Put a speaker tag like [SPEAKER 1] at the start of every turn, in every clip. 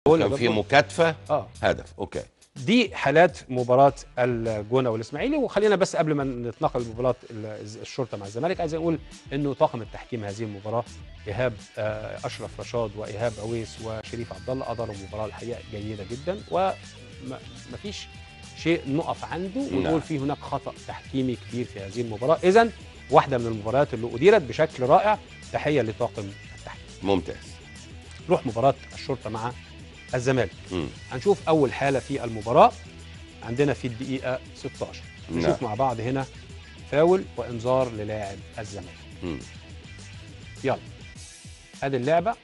[SPEAKER 1] كان في مكاتفه
[SPEAKER 2] اه
[SPEAKER 1] هدف اوكي
[SPEAKER 2] دي حالات مباراة الجونة والإسماعيلي وخلينا بس قبل ما نتنقل لمباراة ال- الشرطة مع الزمالك عايز أقول إنه طاقم التحكيم هذه المباراة إيهاب آه، أشرف رشاد وإيهاب أويس وشريف عبد الله أداروا المباراة الحقيقة جيدة جدا ومفيش شيء نقف عنده
[SPEAKER 1] نعم.
[SPEAKER 2] ونقول فيه هناك خطأ تحكيمي كبير في هذه المباراة إذا واحدة من المباريات اللي أديرت بشكل رائع تحية لطاقم التحكيم
[SPEAKER 1] ممتاز
[SPEAKER 2] نروح مباراة الشرطة مع الزمالك
[SPEAKER 1] مم.
[SPEAKER 2] هنشوف اول حاله في المباراه عندنا في الدقيقه 16 نشوف
[SPEAKER 1] نعم.
[SPEAKER 2] مع بعض هنا فاول وانذار للاعب الزمالك
[SPEAKER 1] مم.
[SPEAKER 2] يلا ادي اللعبه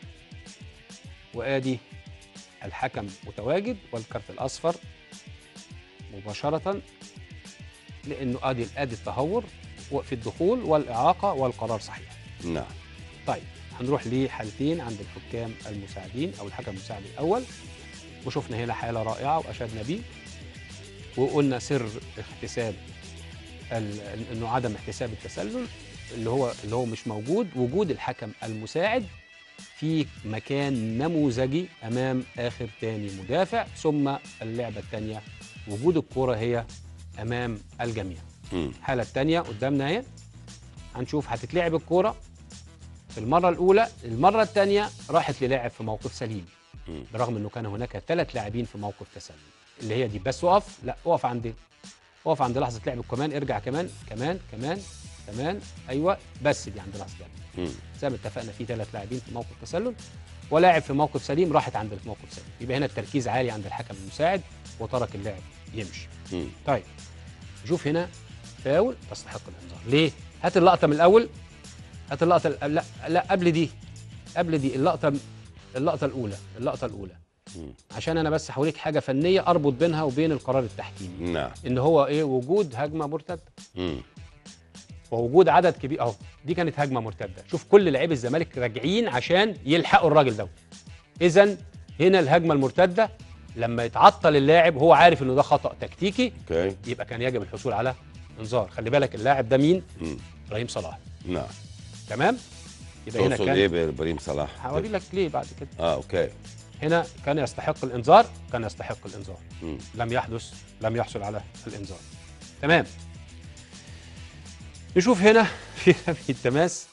[SPEAKER 2] وادي الحكم متواجد والكارت الاصفر مباشره لانه ادي ادي التهور وفي الدخول والاعاقه والقرار صحيح
[SPEAKER 1] نعم
[SPEAKER 2] طيب هنروح لحالتين عند الحكام المساعدين او الحكم المساعد الاول وشفنا هنا حاله رائعه واشدنا بيه وقلنا سر احتساب ال- انه عدم احتساب التسلل اللي هو اللي هو مش موجود وجود الحكم المساعد في مكان نموذجي امام اخر تاني مدافع ثم اللعبه الثانيه وجود الكره هي امام الجميع
[SPEAKER 1] مم.
[SPEAKER 2] الحاله الثانيه قدامنا اهي هنشوف هتتلعب الكوره في المره الاولى المره الثانيه راحت للاعب في موقف سليم
[SPEAKER 1] مم.
[SPEAKER 2] برغم انه كان هناك ثلاث لاعبين في موقف تسلل اللي هي دي بس اقف لا اقف عند اقف عند لحظه لعب كمان ارجع كمان كمان كمان كمان ايوه بس دي عند لحظه لعب
[SPEAKER 1] مم.
[SPEAKER 2] زي ما اتفقنا في ثلاث لاعبين في موقف تسلل ولاعب في موقف سليم راحت عند الموقف سليم يبقى هنا التركيز عالي عند الحكم المساعد وترك اللاعب يمشي
[SPEAKER 1] مم.
[SPEAKER 2] طيب نشوف هنا فاول تستحق الانذار ليه هات اللقطه من الاول هات اللقطه ال- لا لا قبل دي قبل دي اللقطه اللقطه الاولى اللقطه الاولى
[SPEAKER 1] مم.
[SPEAKER 2] عشان انا بس هوريك حاجه فنيه اربط بينها وبين القرار التحكيمي
[SPEAKER 1] نعم
[SPEAKER 2] ان هو ايه وجود هجمه مرتده
[SPEAKER 1] مم.
[SPEAKER 2] ووجود عدد كبير اهو دي كانت هجمه مرتده شوف كل لعيبه الزمالك راجعين عشان يلحقوا الراجل ده اذا هنا الهجمه المرتده لما يتعطل اللاعب هو عارف انه ده خطا تكتيكي
[SPEAKER 1] اوكي
[SPEAKER 2] يبقى كان يجب الحصول على انذار خلي بالك اللاعب ده مين
[SPEAKER 1] مم.
[SPEAKER 2] ابراهيم صلاح
[SPEAKER 1] نعم
[SPEAKER 2] تمام يبقى هنا
[SPEAKER 1] تقصد
[SPEAKER 2] كان
[SPEAKER 1] ايه بابراهيم صلاح
[SPEAKER 2] هوري لك ليه بعد كده
[SPEAKER 1] اه اوكي
[SPEAKER 2] هنا كان يستحق الانذار كان يستحق الانذار
[SPEAKER 1] مم.
[SPEAKER 2] لم يحدث لم يحصل على الانذار تمام نشوف هنا في في التماس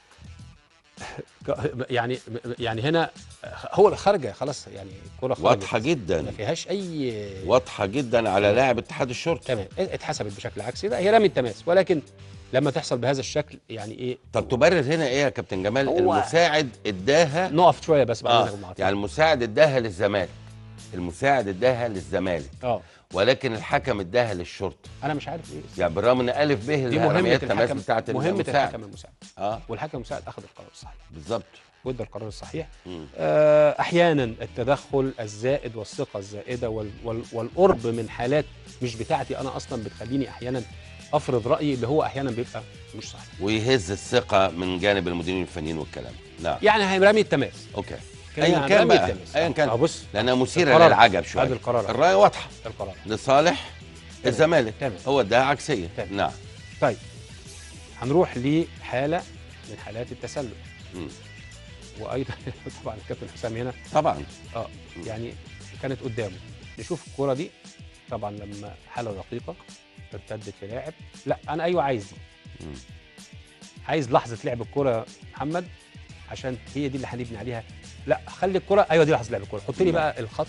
[SPEAKER 2] يعني يعني هنا هو خارجه خلاص يعني الكره خرجت
[SPEAKER 1] واضحه
[SPEAKER 2] ما
[SPEAKER 1] جدا
[SPEAKER 2] فيهاش اي
[SPEAKER 1] واضحه جدا على لاعب اتحاد الشرطه
[SPEAKER 2] تمام اتحسبت بشكل عكسي ده هي رمي التماس ولكن لما تحصل بهذا الشكل يعني ايه
[SPEAKER 1] طب تبرر هنا ايه يا كابتن جمال
[SPEAKER 2] هو-
[SPEAKER 1] المساعد اداها
[SPEAKER 2] نقف شويه بس بعد
[SPEAKER 1] اه
[SPEAKER 2] اذنك معاك.
[SPEAKER 1] يعني المساعد اداها للزمالك المساعد اداها للزمالك
[SPEAKER 2] اه
[SPEAKER 1] ولكن الحكم اداها للشرطه
[SPEAKER 2] انا مش عارف ايه
[SPEAKER 1] يعني بالرغم ان الف به
[SPEAKER 2] دي مهمه
[SPEAKER 1] رميات التماس
[SPEAKER 2] الحكم
[SPEAKER 1] بتاعت
[SPEAKER 2] مهمه
[SPEAKER 1] المساعد
[SPEAKER 2] الحكم المساعد
[SPEAKER 1] اه
[SPEAKER 2] والحكم المساعد اخذ القرار الصحيح
[SPEAKER 1] بالظبط
[SPEAKER 2] وادى القرار الصحيح
[SPEAKER 1] مم.
[SPEAKER 2] آه، احيانا التدخل الزائد والثقه الزائده وال وال والقرب من حالات مش بتاعتي انا اصلا بتخليني احيانا افرض رايي اللي هو احيانا بيبقى مش صح
[SPEAKER 1] ويهز الثقه من جانب المديرين الفنيين والكلام نعم
[SPEAKER 2] يعني هيرمي التماس
[SPEAKER 1] اوكي
[SPEAKER 2] كان
[SPEAKER 1] ايا
[SPEAKER 2] يعني
[SPEAKER 1] كان
[SPEAKER 2] رمي
[SPEAKER 1] بقى
[SPEAKER 2] التماس.
[SPEAKER 1] ايا
[SPEAKER 2] اه
[SPEAKER 1] كان
[SPEAKER 2] بص
[SPEAKER 1] لانها مثيره
[SPEAKER 2] القرار.
[SPEAKER 1] للعجب شويه
[SPEAKER 2] ادي القرار
[SPEAKER 1] الرايه واضحه
[SPEAKER 2] القرار
[SPEAKER 1] لصالح الزمالك
[SPEAKER 2] تمام.
[SPEAKER 1] هو ده عكسيه
[SPEAKER 2] تمام.
[SPEAKER 1] نعم
[SPEAKER 2] طيب هنروح لحاله من حالات التسلل
[SPEAKER 1] مم.
[SPEAKER 2] وايضا طبعا الكابتن حسام هنا
[SPEAKER 1] طبعا
[SPEAKER 2] اه يعني كانت قدامه نشوف الكرة دي طبعا لما حالة دقيقة ارتدت للاعب لا انا ايوه عايز دي
[SPEAKER 1] مم.
[SPEAKER 2] عايز لحظة لعب الكرة يا محمد عشان هي دي اللي هنبني عليها لا خلي الكرة ايوه دي لحظة لعب الكرة حط لي
[SPEAKER 1] نعم.
[SPEAKER 2] بقى الخط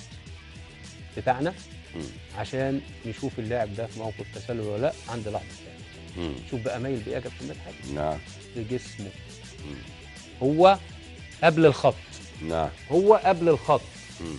[SPEAKER 2] بتاعنا
[SPEAKER 1] مم.
[SPEAKER 2] عشان نشوف اللاعب ده في موقف تسلل ولا لا عند لحظة لعب
[SPEAKER 1] مم.
[SPEAKER 2] شوف بقى مايل بايه يا كابتن مدحت
[SPEAKER 1] نعم
[SPEAKER 2] بجسمه
[SPEAKER 1] مم.
[SPEAKER 2] هو قبل الخط
[SPEAKER 1] نعم
[SPEAKER 2] هو قبل الخط
[SPEAKER 1] مم.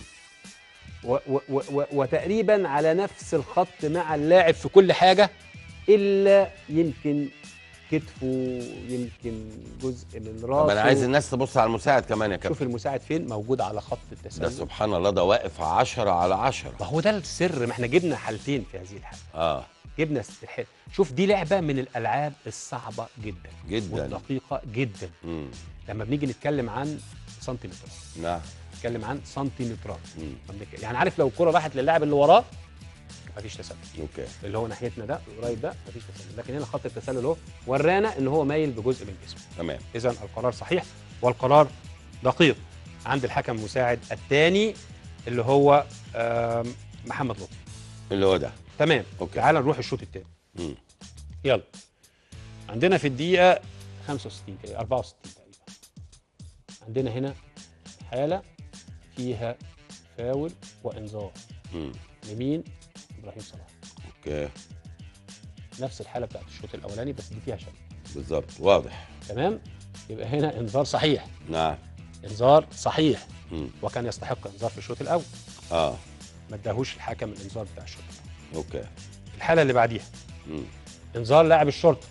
[SPEAKER 2] و و و وتقريبا على نفس الخط مع اللاعب في كل حاجه الا يمكن كتفه يمكن جزء من راسه
[SPEAKER 1] طب انا عايز الناس تبص على المساعد كمان يا
[SPEAKER 2] شوف
[SPEAKER 1] كابتن
[SPEAKER 2] المساعد فين موجود على خط
[SPEAKER 1] ده
[SPEAKER 2] التسلل
[SPEAKER 1] سبحان الله ده واقف 10 على 10
[SPEAKER 2] ما هو ده السر ما احنا جبنا حالتين في هذه الحاله
[SPEAKER 1] اه
[SPEAKER 2] جبنا استحال شوف دي لعبه من الالعاب الصعبه جدا
[SPEAKER 1] جدا
[SPEAKER 2] والدقيقه جدا
[SPEAKER 1] مم.
[SPEAKER 2] لما بنيجي نتكلم عن سنتيمترات
[SPEAKER 1] نعم
[SPEAKER 2] نتكلم عن سنتيمترات
[SPEAKER 1] مم.
[SPEAKER 2] ما بنتكلم- يعني عارف لو الكره راحت للاعب اللي وراه مفيش تسلل
[SPEAKER 1] اوكي
[SPEAKER 2] اللي هو ناحيتنا ده القريب ده مفيش تسلل لكن هنا خط التسلل اهو ورانا ان هو مايل بجزء من جسمه
[SPEAKER 1] تمام
[SPEAKER 2] اذا القرار صحيح والقرار دقيق عند الحكم المساعد الثاني اللي هو آم، محمد لطفي
[SPEAKER 1] اللي هو ده
[SPEAKER 2] تمام
[SPEAKER 1] أوكي.
[SPEAKER 2] تعال نروح الشوط الثاني
[SPEAKER 1] مم.
[SPEAKER 2] يلا عندنا في الدقيقة 65 تقريبا 64 تقريبا عندنا هنا حالة فيها فاول وإنذار
[SPEAKER 1] مم.
[SPEAKER 2] لمين؟ إبراهيم صلاح
[SPEAKER 1] اوكي
[SPEAKER 2] نفس الحالة بتاعت الشوط الأولاني بس دي فيها شك
[SPEAKER 1] بالظبط واضح
[SPEAKER 2] تمام؟ يبقى هنا إنذار صحيح
[SPEAKER 1] نعم
[SPEAKER 2] إنذار صحيح
[SPEAKER 1] مم.
[SPEAKER 2] وكان يستحق إنذار في الشوط الأول
[SPEAKER 1] اه
[SPEAKER 2] ما اداهوش الحكم الإنذار بتاع الشوط الأول
[SPEAKER 1] اوكي
[SPEAKER 2] الحالة اللي بعديها
[SPEAKER 1] مم.
[SPEAKER 2] انذار لاعب الشرطه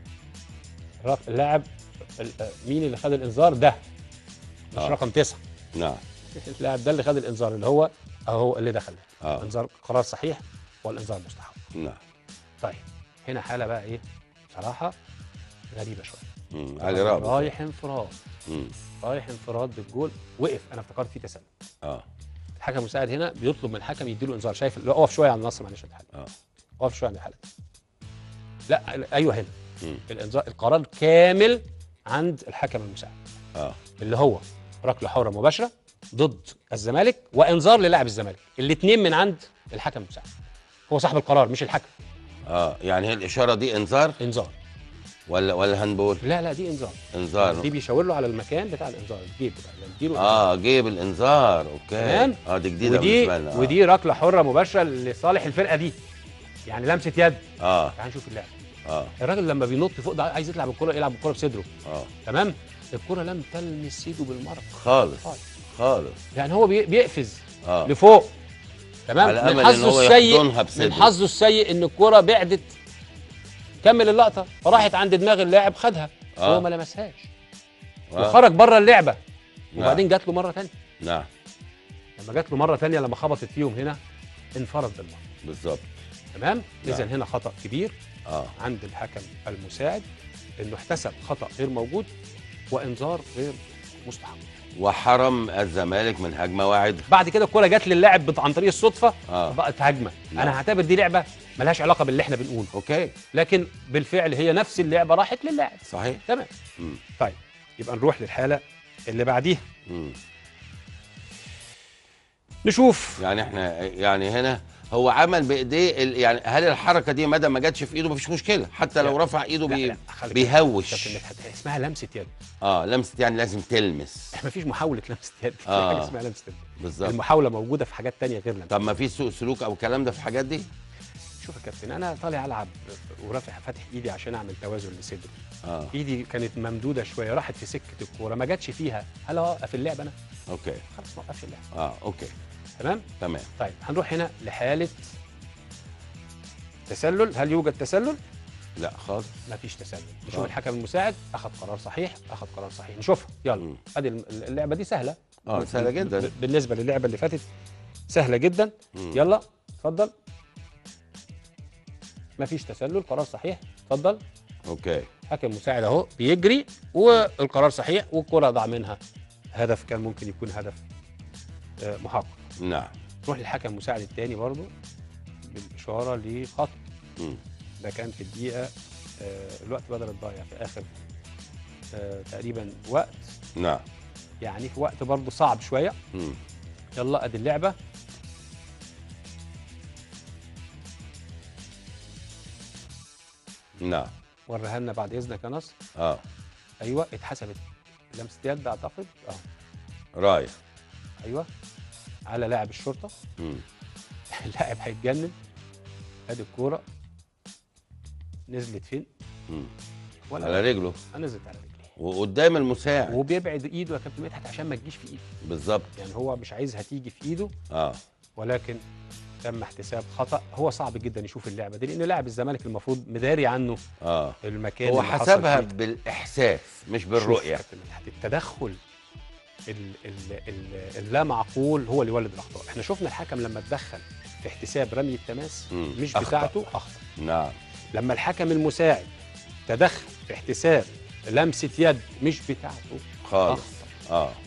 [SPEAKER 2] رق- اللاعب ال- آه، مين اللي خد الانذار ده مش
[SPEAKER 1] آه.
[SPEAKER 2] رقم تسعة
[SPEAKER 1] نعم
[SPEAKER 2] اللاعب ده اللي خد الانذار اللي هو اهو اللي دخل ده.
[SPEAKER 1] اه
[SPEAKER 2] انذار قرار صحيح والانذار مستحق
[SPEAKER 1] نعم
[SPEAKER 2] طيب هنا حاله بقى ايه بصراحه غريبه شويه
[SPEAKER 1] مم. علي رابط
[SPEAKER 2] رايح انفراد
[SPEAKER 1] مم.
[SPEAKER 2] رايح انفراد بالجول وقف انا افتكرت فيه تسلل
[SPEAKER 1] اه
[SPEAKER 2] الحكم المساعد هنا بيطلب من الحكم يديله انذار شايف لا اقف شويه على النص معلش يا الحكم
[SPEAKER 1] اه
[SPEAKER 2] اقف شويه عند الحلقه لا ايوه هنا
[SPEAKER 1] مم.
[SPEAKER 2] الانذار القرار كامل عند الحكم المساعد
[SPEAKER 1] اه
[SPEAKER 2] اللي هو ركله حره مباشره ضد الزمالك وانذار للاعب الزمالك الاثنين من عند الحكم المساعد هو صاحب القرار مش الحكم
[SPEAKER 1] اه يعني هي الاشاره دي انذار
[SPEAKER 2] انذار
[SPEAKER 1] ولا ولا هنبول
[SPEAKER 2] لا لا دي انذار
[SPEAKER 1] انذار
[SPEAKER 2] دي بيشاور له على المكان بتاع الانذار الجيب بتاع يديله
[SPEAKER 1] اه جيب الانذار اوكي
[SPEAKER 2] تمام.
[SPEAKER 1] اه دي جديده
[SPEAKER 2] ودي
[SPEAKER 1] بالنسبه لنا آه.
[SPEAKER 2] ودي ركله حره مباشره لصالح الفرقه دي يعني لمسه يد
[SPEAKER 1] اه
[SPEAKER 2] تعال نشوف اللعب
[SPEAKER 1] اه
[SPEAKER 2] الراجل لما بينط فوق ده عايز يلعب الكره يلعب الكره بصدره
[SPEAKER 1] اه
[SPEAKER 2] تمام الكره لم تلمس ايده بالمره
[SPEAKER 1] خالص
[SPEAKER 2] خالص.
[SPEAKER 1] خالص
[SPEAKER 2] يعني هو بي- بيقفز
[SPEAKER 1] اه
[SPEAKER 2] لفوق تمام
[SPEAKER 1] على أمل
[SPEAKER 2] من
[SPEAKER 1] إن
[SPEAKER 2] حظه
[SPEAKER 1] هو
[SPEAKER 2] السيء
[SPEAKER 1] يحضنها
[SPEAKER 2] من
[SPEAKER 1] بصدره.
[SPEAKER 2] حظه السيء ان الكرة بعدت كمل اللقطة فراحت عند دماغ اللاعب خدها
[SPEAKER 1] آه.
[SPEAKER 2] هو ما لمسهاش
[SPEAKER 1] آه.
[SPEAKER 2] وخرج بره اللعبة
[SPEAKER 1] نعم.
[SPEAKER 2] وبعدين جات له مرة تانية
[SPEAKER 1] نعم
[SPEAKER 2] لما جات له مرة تانية لما خبطت فيهم هنا انفرد بالمرة
[SPEAKER 1] بالظبط
[SPEAKER 2] تمام
[SPEAKER 1] نعم.
[SPEAKER 2] اذا هنا خطأ كبير
[SPEAKER 1] اه
[SPEAKER 2] عند الحكم المساعد انه احتسب خطأ غير موجود وانذار غير مستحق
[SPEAKER 1] وحرم الزمالك من هجمه واعده
[SPEAKER 2] بعد كده الكرة جت للاعب بت- عن طريق الصدفة
[SPEAKER 1] اه
[SPEAKER 2] بقت هجمة
[SPEAKER 1] نعم.
[SPEAKER 2] انا هعتبر دي لعبة ملهاش علاقة باللي احنا بنقوله
[SPEAKER 1] اوكي
[SPEAKER 2] لكن بالفعل هي نفس اللعبه راحت للاعب
[SPEAKER 1] صحيح
[SPEAKER 2] تمام
[SPEAKER 1] مم.
[SPEAKER 2] طيب يبقى نروح للحاله اللي بعديها
[SPEAKER 1] مم.
[SPEAKER 2] نشوف
[SPEAKER 1] يعني احنا يعني هنا هو عمل بايديه ال- يعني هل الحركه دي مدى ما جاتش في ايده مفيش مشكله حتى لو
[SPEAKER 2] لا.
[SPEAKER 1] رفع ايده
[SPEAKER 2] لا
[SPEAKER 1] بي
[SPEAKER 2] لا خلي بالك.
[SPEAKER 1] بيهوش
[SPEAKER 2] كابتن مدحت اسمها لمسه يد
[SPEAKER 1] اه لمسه يعني لازم تلمس
[SPEAKER 2] مفيش محاوله لمسه يد في
[SPEAKER 1] آه.
[SPEAKER 2] حاجه اسمها لمسه يد
[SPEAKER 1] بالظبط
[SPEAKER 2] المحاوله موجوده في حاجات تانية غير لمسه
[SPEAKER 1] طب ما في سوء سلوك او الكلام ده في الحاجات دي
[SPEAKER 2] شوف يا كابتن انا طالع العب ورافع فاتح ايدي عشان اعمل توازن لصدري
[SPEAKER 1] اه
[SPEAKER 2] ايدي كانت ممدوده شويه راحت في سكه الكوره ما جاتش فيها هل اوقف اللعب انا
[SPEAKER 1] اوكي
[SPEAKER 2] خلاص ما اوقفش اللعب
[SPEAKER 1] اه اوكي
[SPEAKER 2] تمام
[SPEAKER 1] تمام
[SPEAKER 2] طيب هنروح هنا لحاله تسلل هل يوجد تسلل
[SPEAKER 1] لا خالص
[SPEAKER 2] ما فيش تسلل نشوف
[SPEAKER 1] آه.
[SPEAKER 2] الحكم المساعد اخذ قرار صحيح اخذ قرار صحيح نشوفها يلا
[SPEAKER 1] مم.
[SPEAKER 2] ادي الم- اللعبه دي سهله
[SPEAKER 1] اه سهله جدا
[SPEAKER 2] ب- بالنسبه للعبه اللي فاتت سهله جدا
[SPEAKER 1] مم.
[SPEAKER 2] يلا اتفضل ما فيش تسلل قرار صحيح اتفضل
[SPEAKER 1] اوكي
[SPEAKER 2] حكم مساعد اهو بيجري والقرار صحيح والكره ضاع منها هدف كان ممكن يكون هدف آه، محقق
[SPEAKER 1] نعم
[SPEAKER 2] نروح للحكم المساعد الثاني برضو بالاشاره لخط
[SPEAKER 1] مم.
[SPEAKER 2] ده كان في الدقيقه آه، الوقت بدل الضايع في اخر آه، تقريبا وقت
[SPEAKER 1] نعم
[SPEAKER 2] يعني في وقت برضه صعب شويه
[SPEAKER 1] مم.
[SPEAKER 2] يلا ادي اللعبه
[SPEAKER 1] نعم
[SPEAKER 2] وريها لنا بعد اذنك يا نصر
[SPEAKER 1] اه
[SPEAKER 2] ايوه اتحسبت لمسه يد اعتقد اه
[SPEAKER 1] رايح
[SPEAKER 2] ايوه على لاعب الشرطه
[SPEAKER 1] مم.
[SPEAKER 2] اللاعب هيتجنن ادي الكوره نزلت فين
[SPEAKER 1] مم.
[SPEAKER 2] ولا
[SPEAKER 1] على رجله
[SPEAKER 2] نزلت على رجليه
[SPEAKER 1] وقدام المساعد
[SPEAKER 2] وبيبعد ايده يا كابتن مدحت عشان ما تجيش في ايده
[SPEAKER 1] بالظبط
[SPEAKER 2] يعني هو مش عايزها تيجي في ايده
[SPEAKER 1] اه
[SPEAKER 2] ولكن تم احتساب خطا هو صعب جدا يشوف اللعبه دي لان لاعب الزمالك المفروض مداري عنه
[SPEAKER 1] اه
[SPEAKER 2] المكان
[SPEAKER 1] هو
[SPEAKER 2] اللي حصل
[SPEAKER 1] حسبها
[SPEAKER 2] فيه.
[SPEAKER 1] بالاحساس مش
[SPEAKER 2] شوف
[SPEAKER 1] بالرؤيه
[SPEAKER 2] كابتن مدحت، التدخل ال- ال- ال- اللا معقول هو اللي يولد الاخطاء احنا شفنا الحكم لما اتدخل في احتساب رمي التماس
[SPEAKER 1] مم.
[SPEAKER 2] مش
[SPEAKER 1] أخطأ.
[SPEAKER 2] بتاعته اخطا
[SPEAKER 1] نعم
[SPEAKER 2] لما الحكم المساعد تدخل في احتساب لمسه يد مش بتاعته
[SPEAKER 1] خالص
[SPEAKER 2] اخطا
[SPEAKER 1] اه